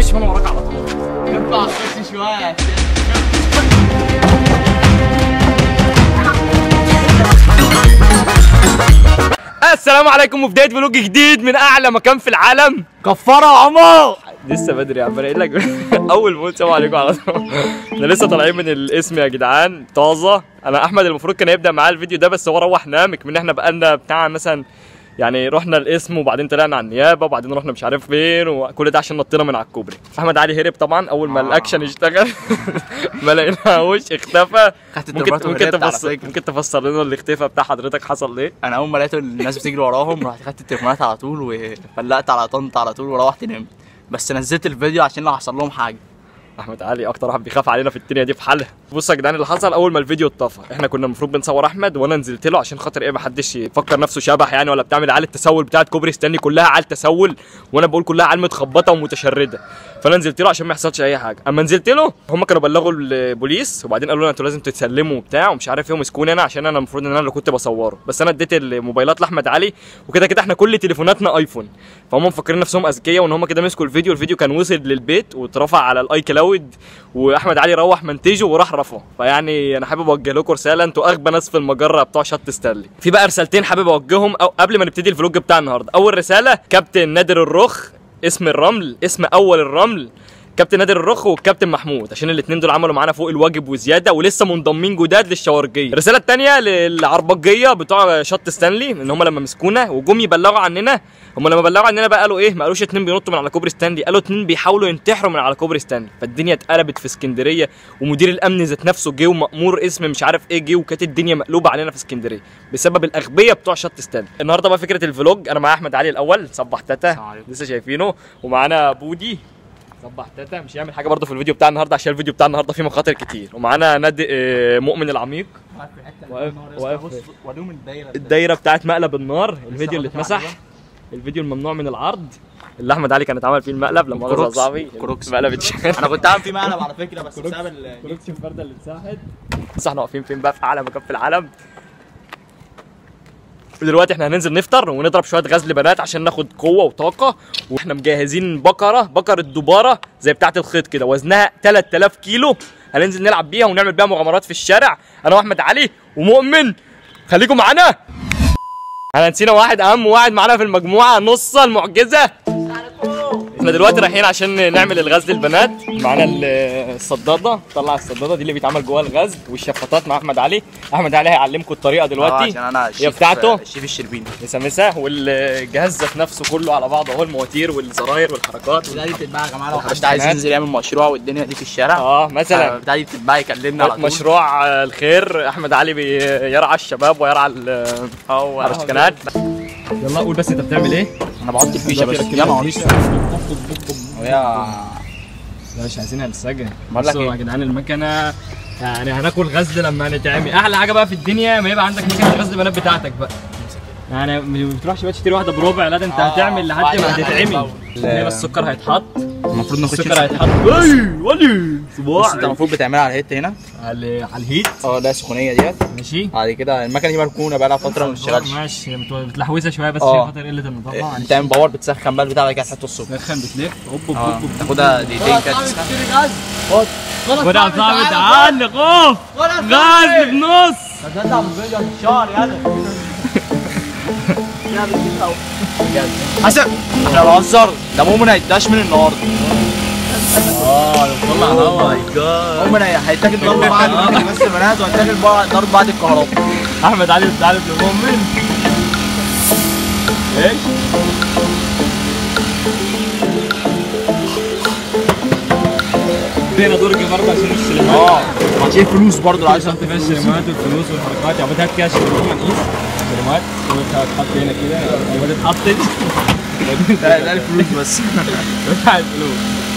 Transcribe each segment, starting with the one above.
مش من وراك على طول ينفع الكرسي شويه السلام عليكم وبدايه فلوج جديد من اعلى مكان في العالم كفاره يا عمر لسه بدري يا عم انا قايل لك اول ما قلت السلام عليكم على طول احنا لسه طالعين من الاسم يا جدعان طازه انا احمد المفروض كان يبدا معاه الفيديو ده بس هو روح نام من احنا بقالنا بتاع مثلا يعني رحنا الاسم وبعدين طلعنا على النيابه وبعدين رحنا مش عارف فين وكل ده عشان نطينا من على الكوبري احمد علي هرب طبعا اول ما الاكشن اشتغل ما لقيناهوش اختفى خدت ممكن التليفونات ممكن وهربت على تفسر فكرة. ممكن تفسر لنا الاختفاء بتاع حضرتك حصل ليه انا اول ما لقيت الناس بتجري وراهم رحت خدت التليفونات على طول وفلقت على طنط على طول وروحت نمت بس نزلت الفيديو عشان لو حصل لهم حاجه احمد علي اكتر واحد بيخاف علينا في الدنيا دي في حالها بصوا يا جدعان اللي حصل اول ما الفيديو اتطفى احنا كنا المفروض بنصور احمد وانا نزلت له عشان خاطر ايه محدش يفكر نفسه شبح يعني ولا بتعمل عيال التسول بتاعت كوبري ستانلي كلها عيال تسول وانا بقول كلها عيال متخبطه ومتشرده فانا نزلت له عشان ما يحصلش اي حاجه اما نزلت له هم كانوا بلغوا البوليس وبعدين قالوا لنا انتوا لازم تتسلموا وبتاع ومش عارف ايه ومسكوني انا عشان انا المفروض ان انا اللي كنت بصوره بس انا اديت الموبايلات لاحمد علي وكده كده احنا كل تليفوناتنا ايفون فهم مفكرين نفسهم اذكياء وان هم كده مسكوا الفيديو الفيديو كان وصل للبيت واترفع على الاي كلاود واحمد علي روح منتجه وراح رفعه فيعني انا حابب اوجه لكم رساله انتوا اغبى ناس في المجره بتوع شط ستانلي في بقى رسالتين حابب اوجههم أو قبل ما نبتدي الفلوج بتاع النهارده اول رساله كابتن نادر الرخ اسم الرمل اسم اول الرمل كابتن نادر الرخ والكابتن محمود عشان الاثنين دول عملوا معانا فوق الواجب وزياده ولسه منضمين جداد للشوارجيه الرساله الثانيه للعربجيه بتوع شط ستانلي ان هم لما مسكونا وجم يبلغوا عننا هم لما بلغوا عننا بقى قالوا ايه ما قالوش اتنين بينطوا من على كوبري ستانلي قالوا اتنين بيحاولوا ينتحروا من على كوبري ستانلي فالدنيا اتقلبت في اسكندريه ومدير الامن ذات نفسه جه ومأمور اسم مش عارف ايه جه وكانت الدنيا مقلوبه علينا في اسكندريه بسبب الاغبياء بتوع شط ستانلي النهارده بقى فكره الفلوج انا مع احمد علي الاول صبح تاتا السلام عليكم. لسه شايفينه ومعانا بودي صبح تاتا مش هيعمل حاجه برضه في الفيديو بتاع النهارده عشان الفيديو بتاع النهارده فيه مخاطر كتير ومعانا نادي آه، مؤمن العميق واقف- واقف. وريهم الدايره الدايره بتاعت مقلب النار الفيديو اللي اتمسح الفيديو الممنوع من العرض اللي احمد علي كان اتعمل فيه المقلب لما غلط كروكس. صاحبي كروكس. مقلب اتشال انا كنت عامل فيه مقلب على فكره بس بسبب ال- كروكس الفرده اللي اتساحت بس احنا واقفين فين بقى في اعلى مكان في العالم دلوقتي احنا هننزل نفطر ونضرب شويه غزل بنات عشان ناخد قوه وطاقه واحنا مجهزين بقره بقره دباره زي بتاعه الخيط كده وزنها 3000 كيلو هننزل نلعب بيها ونعمل بيها مغامرات في الشارع انا واحمد علي ومؤمن خليكم معانا احنا نسينا واحد اهم واحد معانا في المجموعه نص المعجزه احنا دلوقتي رايحين عشان نعمل الغزل البنات معانا ال- الصداده طلع الصداده دي اللي بيتعمل جواها الغزل والشفاطات مع احمد علي احمد علي هيعلمكم الطريقه آه، دلوقتي عشان انا هي الشيف بتاعته الشيف الشربيني مسا مسا والجهاز ذات نفسه كله على بعضه اهو المواتير والزراير والحركات بتاع دي بتتباع يا جماعه لو والحبشتكنات. حد عايز ينزل يعمل مشروع والدنيا دي في الشارع اه مثلا بتاع دي بتتباع يكلمنا على طول مشروع آه، الخير احمد علي بيرعى الشباب ويرعى ال- هو الحبشتكنات يلا قول بس انت بتعمل ايه؟ انا بحط الفيشه بس يا نهار اسود ويا لا مش عايزينها للسجن بقول لك بصوا ايه؟ يا جدعان المكنه يعني هناكل غزل لما نتعمي احلى حاجه بقى في الدنيا ما يبقى عندك مكنه غزل بنات بتاعتك بقى يعني ما بتروحش بقى تشتري واحده بربع لا ده انت آه، هتعمل لحد بعد ما ما هتتعمي هتعمل. هنا بس السكر هيتحط المفروض نخش السكر هيتحط اي ولي بص صباع انت المفروض بتعملها على الهيت هنا على على الهيت اه ده السخونيه ديت ماشي بعد كده المكنه دي مركونه بقى لها فتره ما بتشتغلش ماشي بت- بتلحوسها شويه بس آه. عشان خاطر قله النظافه معلش بتعمل باور بتسخن بقى البتاع بعد كده تحط الصبح تسخن بتلف هوب هوب اه هوب تاخدها دقيقتين كده تسخن خد يا صاحبي تعال خوف غاز بنص حسن احنا بنهزر ده مؤمن هيتداش من النهارده اه طلع هوا مؤمن هي- هيتاكل ضرب بعد بس البنات وهيتاكل بقى ضرب بعد الكهرباء احمد علي انت عارف المؤمن ايش ادينا درج برضه عشان السليمات اه وهتشيل فلوس برضه لو عايز عشان فيها السليمات والفلوس والحركات يا عبود هات كده عشان نروح نقيس السليمات تحط هنا كده يا عبود اتحطت ده ده الفلوس بس بتاع الفلوس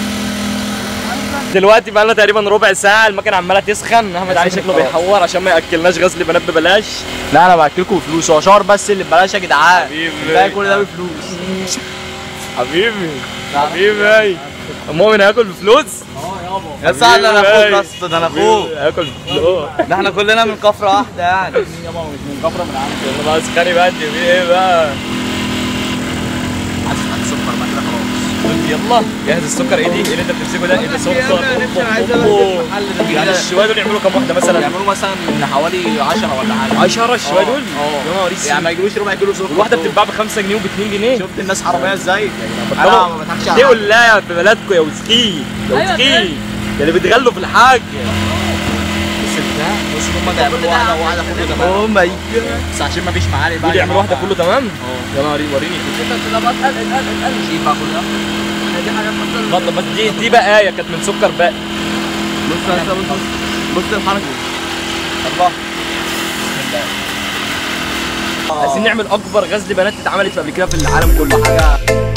دلوقتي بقى لنا تقريبا ربع ساعه المكنه عماله تسخن احمد علي شكله بيحور عشان ما ياكلناش غزل بنات ببلاش لا انا باكلكم بفلوس هو شهر بس اللي ببلاش يا جدعان حبيبي. الباقي كل ده بفلوس حبيبي حبيبي المؤمن هياكل بفلوس يا سعد انا اخوك يا اسطى ده انا اخوك هياكل بفلوس ده احنا كلنا من كفره واحده يعني يابا مش من كفره من عندي والله بقى سخاني بدري في ايه بقى عايز حد سكر بقى كده خلاص يلا جهز السكر ايه دي ايه اللي انت بتمسكه ده ايه ده سكر أوه. يعني الشويه دول يعملوا كام واحده مثلا يعملوا مثلا حوالي 10 ولا حاجه 10 الشويه دول اه. يا نهار اسود يعني ما يجيبوش ربع كيلو سكر الواحده بتتباع ب 5 جنيه وب 2 جنيه شفت الناس حراميه ازاي انا طبعا. ما بضحكش على ليه حد. قلها في بلدكم يا وسكين يا أيوة وسكين بجد. يا اللي بتغلوا في الحاج بس البتاع بص هم بيعملوا واحده وواحده كله تمام او ماي جاد بس عشان ما فيش معالي بقى دول يعملوا واحده كله تمام اه يا نهار وريني لا بقى اتقل اتقل اتقل شيل بقى كل ده دي حاجه تفضل اتفضل بس دي دي بقايه كانت من سكر باقي بص بص بص بص الحركه الله عايزين نعمل اكبر غزل بنات اتعملت قبل كده في العالم كله حاجه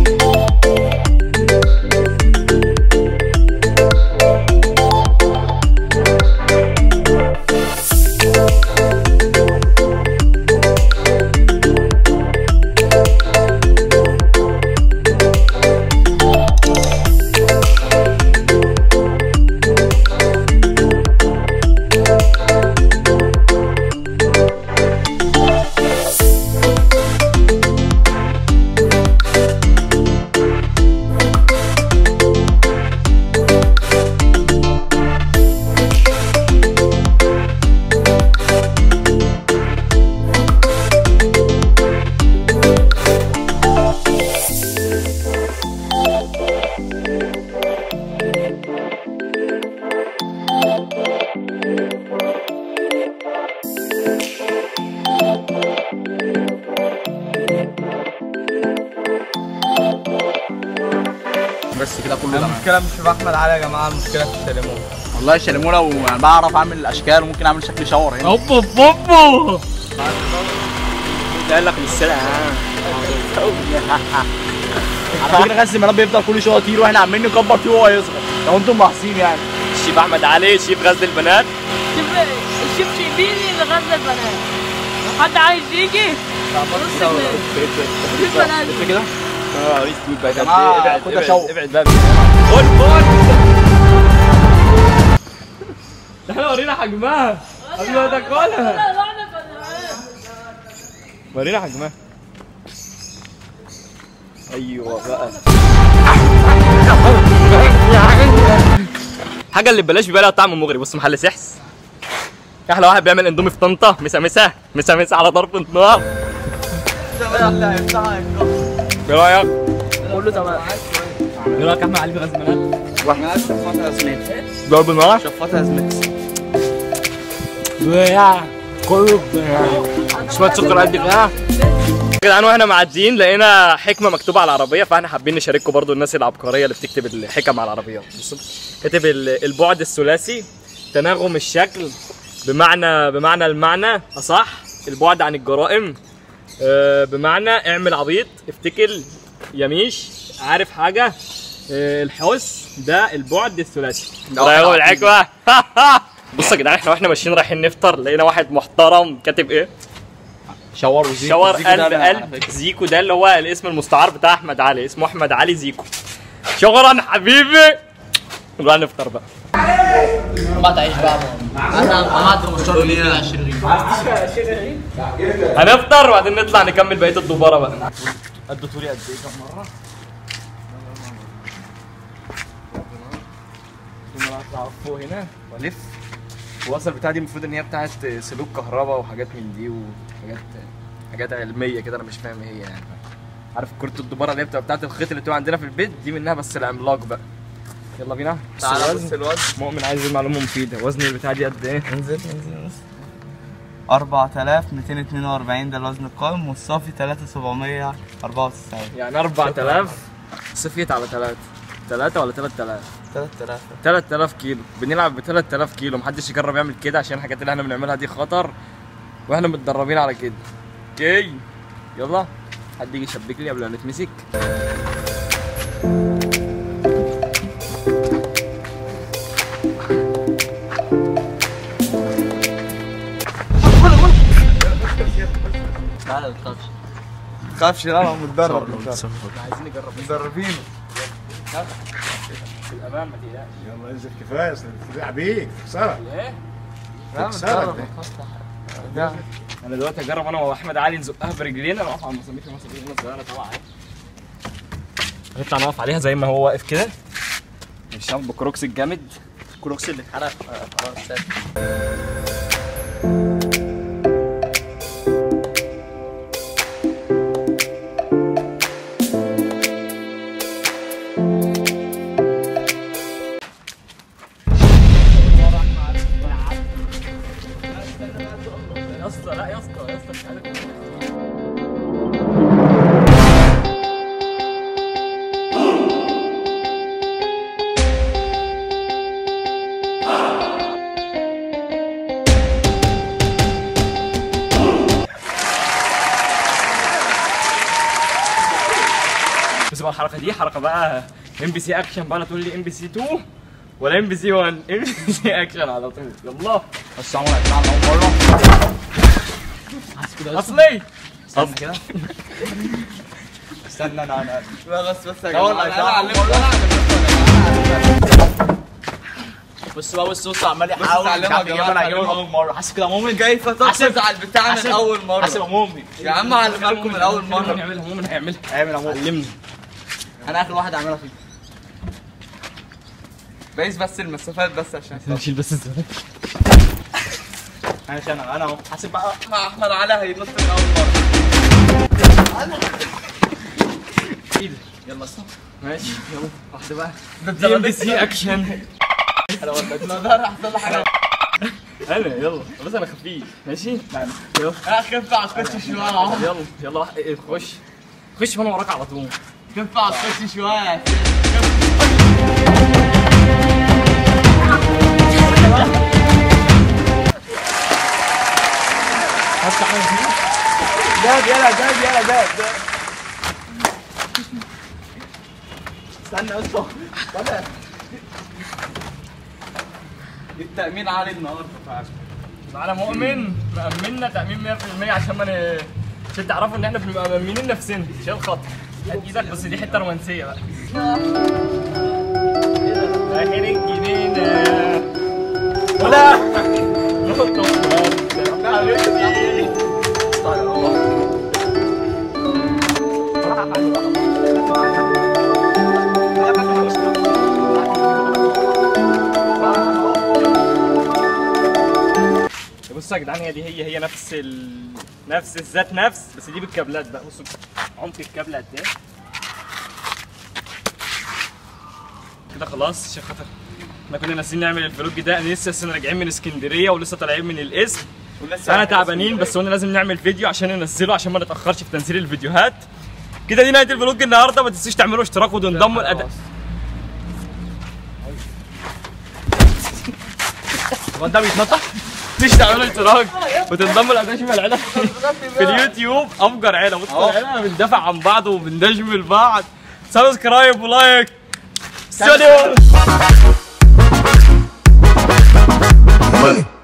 بس كده كله تمام المشكلة مش في أحمد علي يا جماعة المشكلة في التليمون والله يا لو انا بعرف اعمل اشكال وممكن اعمل شكل شاور هنا اوبا اوبا قال لك للسلام على فكره غزل المناب بيفضل كل شويه يطير واحنا عمالين نكبر فيه وهو يصغر لو انتم ملاحظين يعني الشيف احمد علي شيف غزل البنات شوف الشيف شيبيني اللي غزل البنات لو حد عايز يجي نص جنيه شوف بنات شفت كده اه اسود بقى جماعة، ابعد خد ابعد أشوق. ابعد بقى خد خد احنا ورينا حجمها قبل ما تاكلها ورينا حجمها ايوه بقى حاجه اللي ببلاش بيبقى لها طعم مغري بص محل سحس احلى واحد بيعمل اندومي في طنطا مسا مسا مسا مسا على ضرب النار ايه رايك؟ كله تمام ايه رايك يا احمد علي في غزل المنال؟ واحنا شفطها زميلي ضرب النار؟ شفطها زميلي كله شويه سكر قد كده يا جدعان واحنا معديين لقينا حكمه مكتوبه على العربيه فاحنا حابين نشارككم برضو الناس العبقريه اللي بتكتب الحكم على العربيات بصوا كاتب ال- البعد الثلاثي تناغم الشكل بمعنى بمعنى المعنى اصح البعد عن الجرائم آه، بمعنى اعمل عبيط افتكر يميش عارف حاجه آه، الحس ده البعد الثلاثي ده واحد تناغم عبيط. الحكمه بصوا يا جدعان احنا واحنا ماشيين رايحين نفطر لقينا واحد محترم كاتب ايه شاور وزيكو شاور زيكو ده قلب أنا على قلب فكرة. زيكو ده اللي هو الاسم المستعار بتاع احمد علي اسمه احمد علي زيكو شكرا حبيبي نروح نفطر بقى ما تعيش بقى انا قعدت 15 دقيقه 20 هنفطر وبعدين نطلع نكمل بقيه الدباره بقى قد طولي قد ايه كم مره ثم اطلع فوق هنا والف الوصل بتاعتي دي المفروض ان هي بتاعت سلوك كهرباء وحاجات من دي وحاجات حاجات علميه كده انا مش فاهم ايه هي يعني عارف كرة الدبارة اللي هي بتبقى بتاعت الخيط اللي بتبقى عندنا في البيت دي منها بس العملاق بقى يلا بينا بص تعالى الوزن. بص الوزن مؤمن عايز المعلومة مفيدة وزن البتاع دي قد ايه؟ انزل انزل بص 4242 ده الوزن القائم والصافي 3794 يعني 4000 صفيت على 3 3 ولا 3000 3000 3000 كيلو بنلعب ب 3000 كيلو محدش يجرب يعمل كده عشان الحاجات اللي احنا بنعملها دي خطر واحنا متدربين على كده اوكي يلا حد يجي يشبك لي قبل ما نتمسك لا لا تخافش تخافش لا انا متدرب متدرب. عايزين نجرب مدربين في الامان ما تقلقش يلا انزل كفايه اصل تدعي بيك خساره ايه لا خساره ده انا دلوقتي هجرب انا واحمد علي نزقها برجلينا نقف على المسامير المسامير هنا صغيره طبعا نطلع نقف عليها زي ما هو واقف كده مش هعمل بكروكس الجامد الكروكس اللي اتحرق آه، خلاص ساب. يا اسطى لا يا اسطى يا اسطى مش عارف بس بقى الحركه دي حركه بقى ام بي سي اكشن بقى لا تقول لي ام بي سي 2 ولا ام بي سي 1 ام بي سي اكشن على طول يلا بس عمر هيطلع اول مره حاسس كده اصلي استنى كده استنى انا انا لا بس بس يا لا والله جماعة، يطلع أنا أول علمت- بص بقى بص بص عمال بص يحاول اتعلمها مش عارف يا يجيبها، جماعة، انا هجيبها اتعلمها. اول مره حاسس كده مؤمن كيف تحفظ على البتاع من حاسب- اول مره حاسب يا مؤمن يا عم علمها لكم من اول مره مره نعملها مؤمن هيعملها اعمل يا مؤمن علمني انا اخر واحد اعملها فيه بقيس بس المسافات بس عشان نشيل بس الزبالة ماشي انا انا اهو حاسب بقى مع احمد علي هينط من اول مره يلا استنى ماشي يلا واحده بقى ده دي ام بي سي اكشن انا ولدت لا ده راح يحصل لي حاجه انا يلا بس انا خفيف ماشي يلا خف على الكوتش شويه يلا يلا واحد- إيه، خش خش وانا وراك على طول خف على الكوتش شويه جاب يلا جاب يلا جاب جاب. استنى يا اسطى استنى التأمين عالي النهارده فعلا معانا مؤمن مأمنا تأمين 100% عشان ما ن... عشان تعرفوا ان احنا بنبقى مأمنين نفسنا عشان خاطر هات ايدك بس دي حته رومانسيه بقى اخر الجنينه ولا بصوا يا جدعان هي دي هي هي نفس ال... نفس الذات نفس بس دي بالكابلات بقى بصوا عمق الكابل قد ايه كده خلاص عشان خاطر احنا كنا ناسيين نعمل الفلوج ده لسه لسه راجعين من اسكندريه ولسه طالعين من القسم انا تعبانين بس قلنا لازم نعمل فيديو عشان ننزله عشان ما نتاخرش في تنزيل الفيديوهات كده دي نهايه الفلوج النهارده ما تنسوش تعملوا اشتراك وتنضموا الاداء هو انت بيتنطح؟ مش تعملوا اشتراك وتنضموا الاداء شوف العيله في اليوتيوب افجر عيله بصوا العيله بندافع عن بعض وبندجمل بعض سبسكرايب ولايك سلام money.